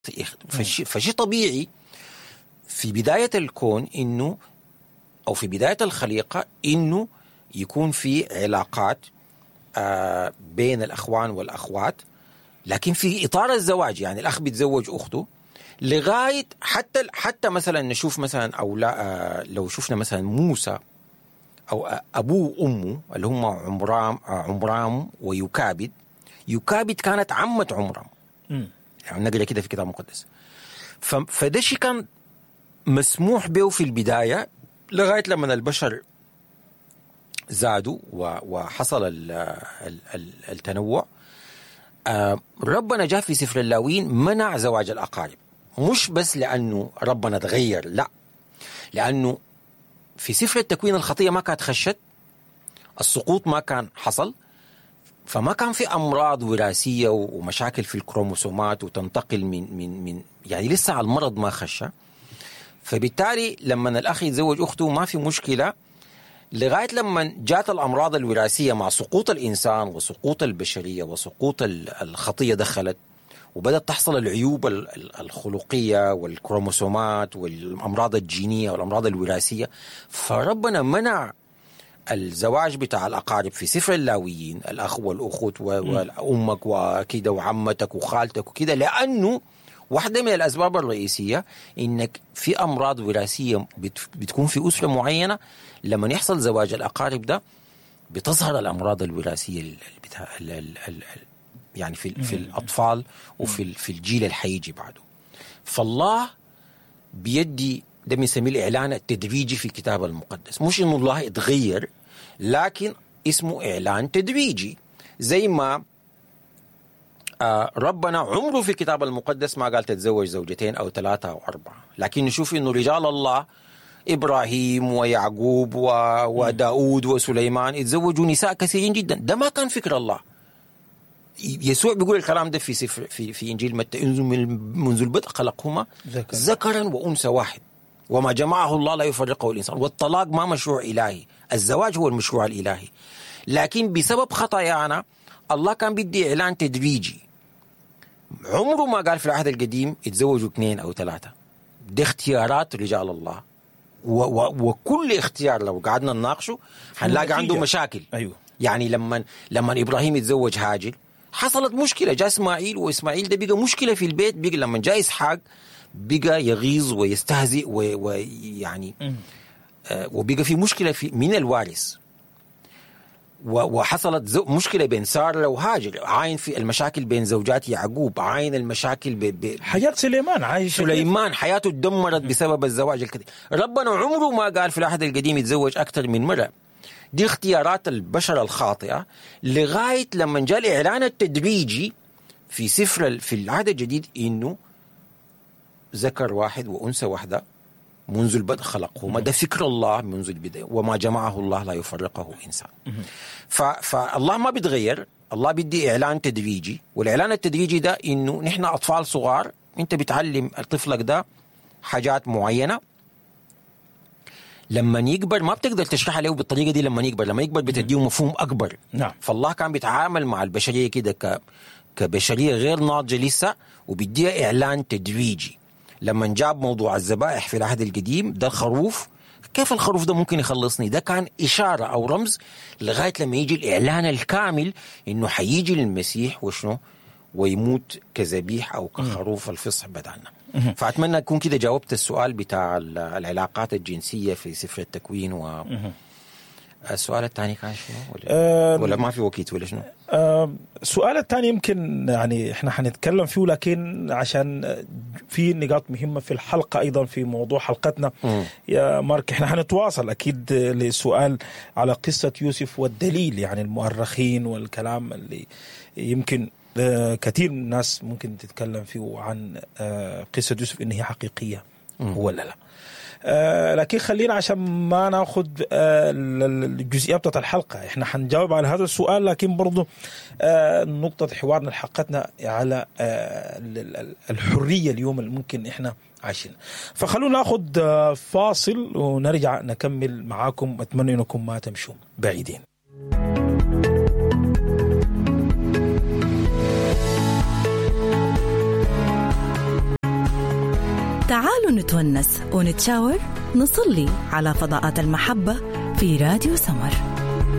يخطئ فشيء فشي طبيعي في بدايه الكون انه او في بدايه الخليقه انه يكون في علاقات آه بين الاخوان والاخوات لكن في اطار الزواج يعني الاخ بيتزوج اخته لغايه حتى حتى مثلا نشوف مثلا او لا آه لو شفنا مثلا موسى او ابوه وامه اللي هم عمرام عمرام ويكابد يكابد كانت عمة عمرام يعني نقرا كده في الكتاب المقدس فده شيء كان مسموح به في البدايه لغايه لما البشر زادوا وحصل التنوع ربنا جاء في سفر اللاويين منع زواج الاقارب مش بس لانه ربنا تغير لا لانه في سفر التكوين الخطيه ما كانت خشت السقوط ما كان حصل فما كان في امراض وراثيه ومشاكل في الكروموسومات وتنتقل من من من يعني لسه المرض ما خش فبالتالي لما الاخ يتزوج اخته ما في مشكله لغايه لما جات الامراض الوراثيه مع سقوط الانسان وسقوط البشريه وسقوط الخطيه دخلت وبدات تحصل العيوب الخلقيه والكروموسومات والامراض الجينيه والامراض الوراثيه فربنا منع الزواج بتاع الاقارب في سفر اللاويين الاخ والاخت وامك وكده وعمتك وخالتك وكده لانه واحدة من الأسباب الرئيسية إنك في أمراض وراثية بتكون في أسرة معينة لما يحصل زواج الأقارب ده بتظهر الأمراض الوراثية بتاع يعني في في الأطفال وفي في الجيل اللي حيجي بعده فالله بيدي ده بنسميه الإعلان التدريجي في الكتاب المقدس مش إنه الله اتغير لكن اسمه إعلان تدريجي زي ما آه ربنا عمره في الكتاب المقدس ما قال تتزوج زوجتين او ثلاثه او اربعه، لكن نشوف انه رجال الله ابراهيم ويعقوب و... وداود وسليمان يتزوجوا نساء كثيرين جدا، ده ما كان فكر الله. يسوع بيقول الكلام ده في سفر في في انجيل متى منذ البدء خلقهما ذكر. ذكرا وانثى واحد وما جمعه الله لا يفرقه الانسان والطلاق ما مشروع الهي الزواج هو المشروع الالهي لكن بسبب خطايانا الله كان بيدي اعلان تدريجي عمره ما قال في العهد القديم يتزوجوا اثنين او ثلاثه دي اختيارات رجال الله و و وكل اختيار لو قعدنا نناقشه حنلاقي عنده مشاكل ايوه يعني لما لما ابراهيم يتزوج هاجر حصلت مشكله جاء اسماعيل واسماعيل ده بقى مشكله في البيت بقى لما جاء اسحاق بقى يغيظ ويستهزئ ويعني آه وبقى في مشكله في من الوارث وحصلت مشكله بين ساره وهاجر عاين في المشاكل بين زوجات يعقوب عاين المشاكل ب... ب... حياه سليمان عايش سليمان حياته تدمرت بسبب الزواج الكثير ربنا عمره ما قال في العهد القديم يتزوج اكثر من مره دي اختيارات البشر الخاطئه لغايه لما جاء الاعلان التدريجي في سفر في العهد الجديد انه ذكر واحد وانثى واحده منذ البدء خلقهما ده فكر الله منذ البداية وما جمعه الله لا يفرقه إنسان فالله ما بيتغير الله بيدي إعلان تدريجي والإعلان التدريجي ده إنه نحن أطفال صغار أنت بتعلم طفلك ده حاجات معينة لما يكبر ما بتقدر تشرحها له بالطريقه دي لما يكبر لما يكبر بتديه مفهوم اكبر نعم. فالله كان بيتعامل مع البشريه كده ك... كبشريه غير ناضجه لسه وبيديها اعلان تدريجي لما جاب موضوع الذبائح في العهد القديم ده الخروف كيف الخروف ده ممكن يخلصني ده كان إشارة أو رمز لغاية لما يجي الإعلان الكامل إنه حيجي للمسيح وشنو ويموت كذبيح أو كخروف الفصح بدلنا فأتمنى أكون كده جاوبت السؤال بتاع العلاقات الجنسية في سفر التكوين و السؤال الثاني كان شنو ولا, أه ولا ما في وقت ولا شنو؟ أه السؤال الثاني يمكن يعني احنا حنتكلم فيه لكن عشان في نقاط مهمه في الحلقه ايضا في موضوع حلقتنا م. يا مارك احنا حنتواصل اكيد لسؤال على قصه يوسف والدليل يعني المؤرخين والكلام اللي يمكن كثير من الناس ممكن تتكلم فيه عن قصه يوسف ان هي حقيقيه ولا لا آه لكن خلينا عشان ما ناخذ آه الجزئيه بتاعت الحلقه احنا حنجاوب على هذا السؤال لكن برضه آه نقطه حوارنا حلقتنا على آه الحريه اليوم اللي ممكن احنا عايشين فخلونا ناخذ آه فاصل ونرجع نكمل معاكم اتمنى انكم ما تمشوا بعيدين تعالوا نتونس ونتشاور نصلي على فضاءات المحبة في راديو سمر